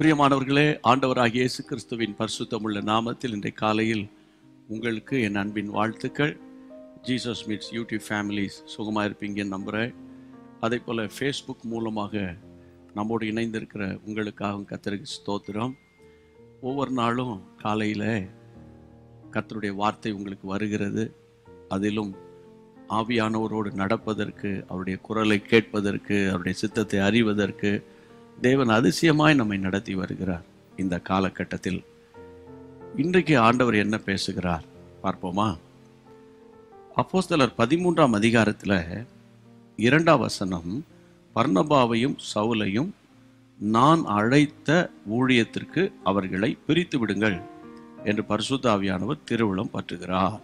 பிரியமானவர்களே ஆண்டவராகிய இயேசு கிறிஸ்துவின் பரிசுத்தமுள்ள நாமத்தில் இன்றைய காலையில் உங்களுக்கு என் அன்பின் வாழ்த்துக்கள் ஜீசஸ் மீட்ஸ் யூடியூப் ஃபேமிலிஸ் சுகமாக இருப்பீங்கன்னு நம்புகிறேன் அதே போல் ஃபேஸ்புக் மூலமாக நம்மோடு இணைந்திருக்கிற உங்களுக்காகவும் கத்தருக்கு ஸ்தோத்திரம் ஒவ்வொரு நாளும் காலையில் கர்த்தருடைய வார்த்தை உங்களுக்கு வருகிறது அதிலும் ஆவியானவரோடு நடப்பதற்கு அவருடைய குரலை கேட்பதற்கு அவருடைய சித்தத்தை அறிவதற்கு தேவன் அதிசயமாய் நம்மை நடத்தி வருகிறார் இந்த காலகட்டத்தில் இன்றைக்கு ஆண்டவர் என்ன பேசுகிறார் பார்ப்போமா அப்போஸ்தலர் பதிமூன்றாம் அதிகாரத்தில் இரண்டாம் வசனம் பர்ணபாவையும் சவுலையும் நான் அழைத்த ஊழியத்திற்கு அவர்களை பிரித்து விடுங்கள் என்று பரிசுத்தாவியானவர் திருவிழம் பற்றுகிறார்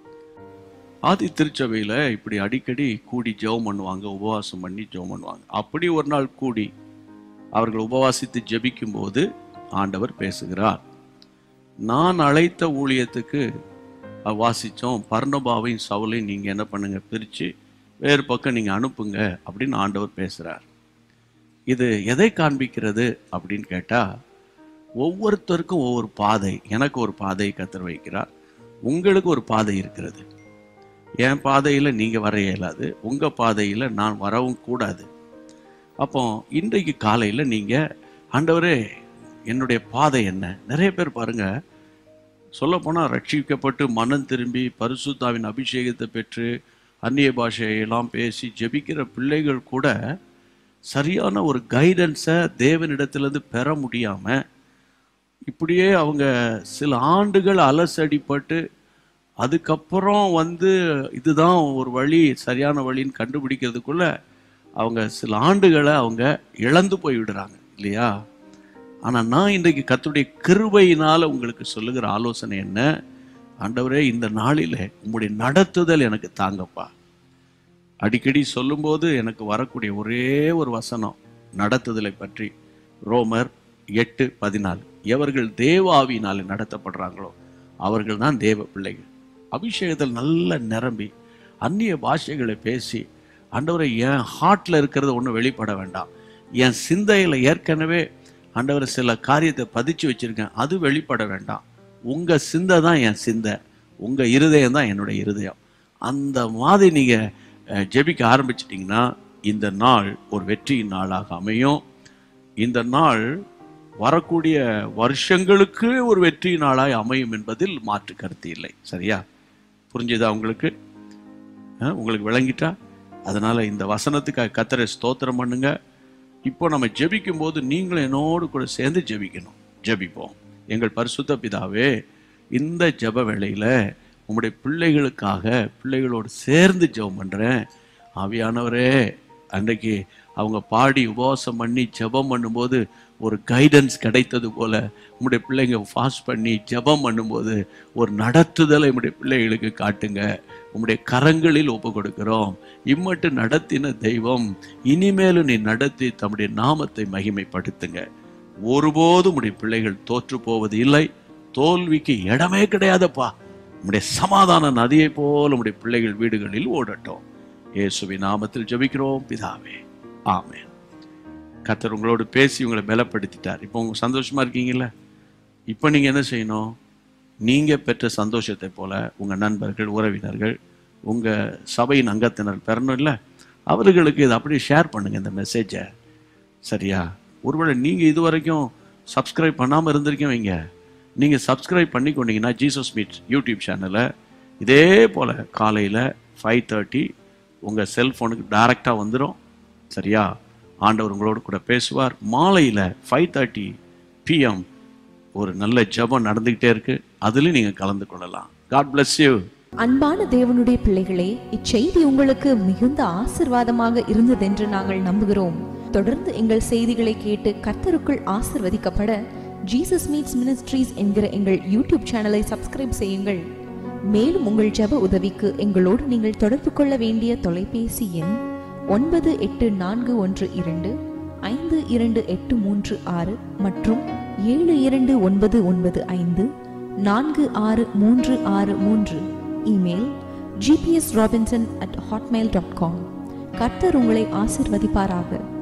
ஆதி திருச்சபையில் இப்படி அடிக்கடி கூடி ஜெபம் பண்ணுவாங்க உபவாசம் பண்ணி ஜெபம் பண்ணுவாங்க அப்படி ஒரு நாள் கூடி அவர்கள் உபவாசித்து ஜெபிக்கும் போது ஆண்டவர் பேசுகிறார் நான் அழைத்த ஊழியத்துக்கு அஹ், வாசிச்சோம் பர்ணபாவையும் சவுலையும் நீங்க என்ன பண்ணுங்க பிரிச்சு வேறு பக்கம் நீங்க அனுப்புங்க அப்படின்னு ஆண்டவர் பேசுறார் இது எதை காண்பிக்கிறது அப்படின்னு கேட்டா ஒவ்வொருத்தருக்கும் ஒவ்வொரு பாதை எனக்கு ஒரு பாதையை கத்தர் வைக்கிறார் உங்களுக்கு ஒரு பாதை இருக்கிறது என் பாதையில் நீங்கள் வர இயலாது உங்கள் பாதையில் நான் வரவும் கூடாது அப்போ இன்றைக்கு காலையில் நீங்கள் ஆண்டவரே என்னுடைய பாதை என்ன நிறைய பேர் பாருங்க சொல்லப்போனால் ரட்சிக்கப்பட்டு மனம் திரும்பி பரிசுத்தாவின் அபிஷேகத்தை பெற்று அந்நிய பாஷையெல்லாம் பேசி ஜெபிக்கிற பிள்ளைகள் கூட சரியான ஒரு கைடன்ஸை தேவனிடத்திலிருந்து பெற முடியாமல் இப்படியே அவங்க சில ஆண்டுகள் அலசடிப்பட்டு அதுக்கப்புறம் வந்து இதுதான் ஒரு வழி சரியான வழின்னு கண்டுபிடிக்கிறதுக்குள்ள அவங்க சில ஆண்டுகளை அவங்க இழந்து போய் விடுறாங்க இல்லையா ஆனால் நான் இன்றைக்கு கர்த்தருடைய கிருபையினால உங்களுக்கு சொல்லுகிற ஆலோசனை என்ன ஆண்டவரே இந்த நாளில் உங்களுடைய நடத்துதல் எனக்கு தாங்கப்பா அடிக்கடி சொல்லும்போது எனக்கு வரக்கூடிய ஒரே ஒரு வசனம் நடத்துதலை பற்றி ரோமர் எட்டு பதினாலு எவர்கள் தேவ ஆவியினாலே நடத்தப்படுறாங்களோ அவர்கள் தான் தேவ பிள்ளைகள் அபிஷேகத்தில் நல்ல நிரம்பி அந்நிய பாஷைகளை பேசி ஆண்டவரை என் ஹார்ட்ல இருக்கிறது ஒன்றும் வெளிப்பட வேண்டாம் என் சிந்தையில் ஏற்கனவே ஆண்டவர் சில காரியத்தை பதிச்சு வச்சிருக்கேன் அது வெளிப்பட வேண்டாம் உங்க சிந்தை தான் என் சிந்தை உங்க இருதயம் தான் என்னுடைய இருதயம் அந்த மாதிரி நீங்க அஹ், ஜெபிக்க ஆரம்பிச்சிட்டிங்கன்னா இந்த நாள் ஒரு வெற்றியின் நாளாக அமையும் இந்த நாள் வரக்கூடிய வருஷங்களுக்கு ஒரு வெற்றி நாளாய் அமையும் என்பதில் மாற்று கருத்து இல்லை சரியா புரிஞ்சுதா உங்களுக்கு அஹ், உங்களுக்கு விளங்கிட்டா அதனால இந்த வசனத்துக்கு கத்தரை ஸ்தோத்திரம் பண்ணுங்க இப்போ நம்ம ஜெபிக்கும் போது நீங்களும் என்னோடு கூட சேர்ந்து ஜெபிக்கணும் ஜெபிப்போம் எங்கள் பரிசுத்த பிதாவே இந்த ஜெப வேளையில உம்முடைய பிள்ளைகளுக்காக பிள்ளைகளோடு சேர்ந்து ஜெபம் பண்றேன் ஆவியானவரே அன்றைக்கு அவங்க பாடி உபவாசம் பண்ணி ஜெபம் பண்ணும்போது ஒரு கைடன்ஸ் கிடைத்தது போல உம்முடைய பிள்ளைங்க ஃபாஸ்ட் பண்ணி ஜெபம் பண்ணும்போது ஒரு நடத்துதலை உம்முடைய பிள்ளைகளுக்கு காட்டுங்க உம்முடைய கரங்களில் ஒப்பு கொடுக்கிறோம் இம்மட்டு நடத்தின தெய்வம் இனிமேலும் நீ நடத்தி தம்முடைய நாமத்தை மகிமைப்படுத்துங்க ஒருபோதும் உடைய பிள்ளைகள் தோற்று போவது இல்லை தோல்விக்கு இடமே கிடையாதப்பா உம்முடைய சமாதான நதியை போல உம்முடைய பிள்ளைகள் வீடுகளில் ஓடட்டும் இயேசுவின் நாமத்தில் ஜெபிக்கிறோம் பிதாவே ஆமென் கர்த்தர் உங்களோடு பேசி உங்களை பலப்படுத்திட்டார் இப்போ உங்க சந்தோஷமா இருக்கீங்கல்ல இப்போ நீங்க என்ன செய்யணும் நீங்க பெற்ற சந்தோஷத்தை போல உங்க நண்பர்கள் உறவினர்கள் உங்க சபையின் அங்கத்தினர் பெறணும் இல்லை அவர்களுக்கு இதை அப்படியே ஷேர் பண்ணுங்க இந்த மெசேஜை சரியா ஒருவேளை நீங்க இது வரைக்கும் சப்ஸ்கிரைப் பண்ணாம இருந்திருக்கீங்க வைங்க நீங்க சப்ஸ்கிரைப் பண்ணி கொண்டீங்கன்னா ஜீசஸ் மீட் யூடியூப் சேனலை இதே போல காலையில ஃபைவ் தேர்ட்டி உங்க செல்போனுக்கு டைரக்டா வந்துடும் சரியா ஆண்டவர் உங்களோடு கூட பேசுவார் மாலையில் ஃபைவ் தேர்ட்டி பிஎம் ஒரு நல்ல ஜெபம் நடந்துக்கிட்டே இருக்கு அதுலேயும் நீங்கள் கலந்து கொள்ளலாம் காட் bless யூ அன்பான தேவனுடைய பிள்ளைகளே இச்செய்தி உங்களுக்கு மிகுந்த ஆசிர்வாதமாக இருந்ததென்று நாங்கள் நம்புகிறோம் தொடர்ந்து எங்கள் செய்திகளை கேட்டு கர்த்தருக்குள் ஆசிர்வதிக்கப்பட ஜீசஸ் மீட்ஸ் மினிஸ்ட்ரீஸ் என்கிற எங்கள் யூடியூப் சேனலை சப்ஸ்கிரைப் செய்யுங்கள் மேலும் உங்கள் ஜெப உதவிக்கு எங்களோடு நீங்கள் தொடர்பு கொள்ள வேண்டிய தொலைபேசி எண் ஒன்பது எட்டு நான்கு ஒன்று இரண்டு ஐந்து இரண்டு எட்டு மூன்று ஆறு மற்றும் ஏழு இரண்டு ஒன்பது ஒன்பது ஐந்து நான்கு ஆறு மூன்று ஆறு மூன்று email GPS Robinson at Hotmail dot com கர்த்தர் உங்களை ஆசிர்வதிப்பாராக